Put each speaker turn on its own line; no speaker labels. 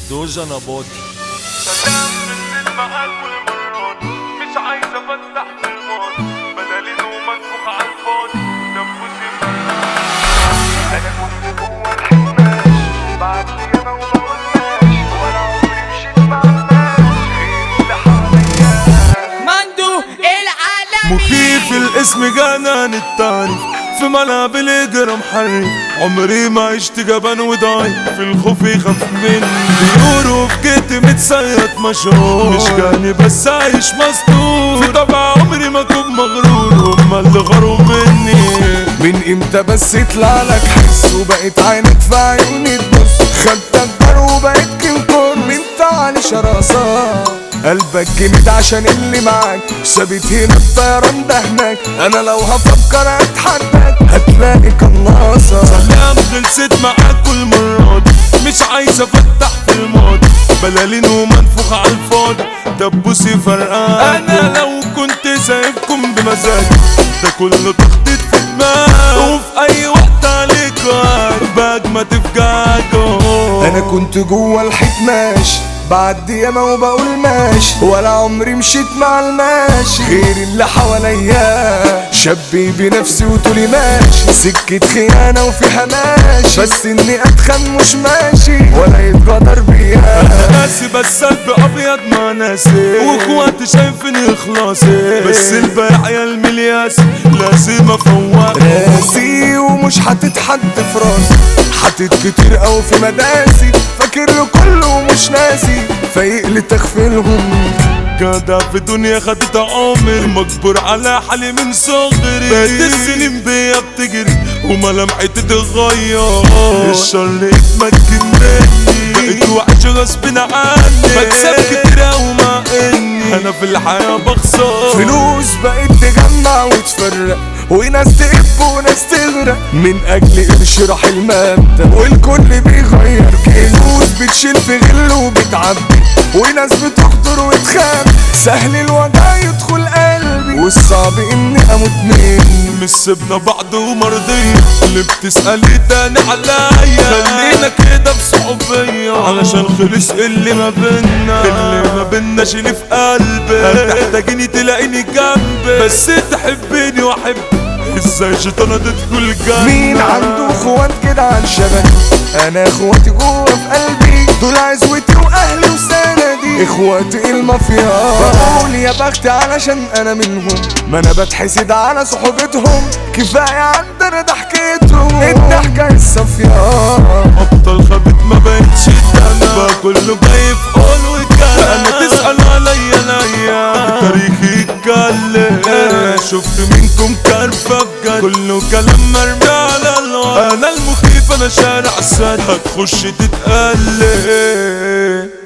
دوجا نباطي
سلام نزل معاك والمرات مش عايز افتح في الماضي بدل انه منفوخ على الفاضي نفسي انا كنت جوه الحماش بعد انا وما قلناش ولا عمري مشيت مع الناس غير اللي حواليا
مندو العالمي
مخيف الاسم جنان التعريف في ملعب الهجرة محرف عمري ما عشت جبان وضعيف في الخوف يخاف مني بيقولوا في جيتي متصيد مشهور مش جاني بس عايش مستور في طبع عمري ما كنت مغرور هما اللي غاروا مني
من امتى بس يطلع لك حس وبقيت عينك في عيوني تبص خدتك جر وبقيت كنكر من تعالي شراسة قلبك جامد عشان اللي معاك ثابت هنا الطيران ده هناك انا لو هفكر اتحداك هتلاقي قناصة
سلام خلصت معاك كل مرة دي مش عايز افتح في الماضي بلالين ومنفوخ على الفاضي دبوسي فرقان انا لو كنت سايبكم بمزاجي ده كله تخطيط في دماغي وفي اي وقت عليك قلبك ما تفجعكوا
انا كنت جوه الحيط ماشي بعدي ياما وبقول ماشي ولا عمري مشيت مع الماشي غير اللي حواليا شبي بنفسي وطولي ماشي سكة خيانة وفيها ماشي بس اني اتخن مش ماشي ولا يتغدر بيا
ناسي بس قلبي ابيض ما ناسي واخواتي شايفيني خلاصي بس البيع يا الملياس لازم افوق
راسي ومش هتتحط في راسي حاطط كتير اوي في مداسي فاكر له كله ومش ناسي فايق لتغفلهم
جدع في دنيا خدت عمر مجبور على حالي من صغري بقيت السنين بيا بتجري وملامحي تتغير الشر اتمكن مني بقيت وحش غصب عني بكسب كتير أوي مع اني انا في الحياة بخسر
فلوس بقت تجمع وتفرق وناس تحب وناس تغرق من اجل قرش راح المبدأ والكل بيغير فلوس بتشيل في غل وبتعبي وناس بتخطر وتخاف سهل الوجع يدخل قلبي والصعب اني اموت مني
مش سيبنا بعض ومرضية اللي بتسألي تاني عليا خلينا كده بصحوبية علشان خلص اللي ما بينا اللي ما بينا شيلي في قلبي هتحتاجيني تلاقيني جنبي بس تحبيني واحبك ازاي شيطانة تدخل جنبي
مين عنده اخوات كده عن شبكي انا اخواتي جوه في قلبي دول عزوتي واهلي وسندي اخواتي المافيا بقول يا بختي علشان انا منهم ما انا بتحسد على صحبتهم كفايه عندنا ضحكتهم الضحكه الصافيه
ابطال خبيت ما بقتش انا بقى كله جاي في قول وكلام انا تسأل عليا ليا تاريخي اتكلم شفت منكم كارفة بجد كله كلام مرمي على الارض انا المخيف انا شارع السد هتخش تتقلب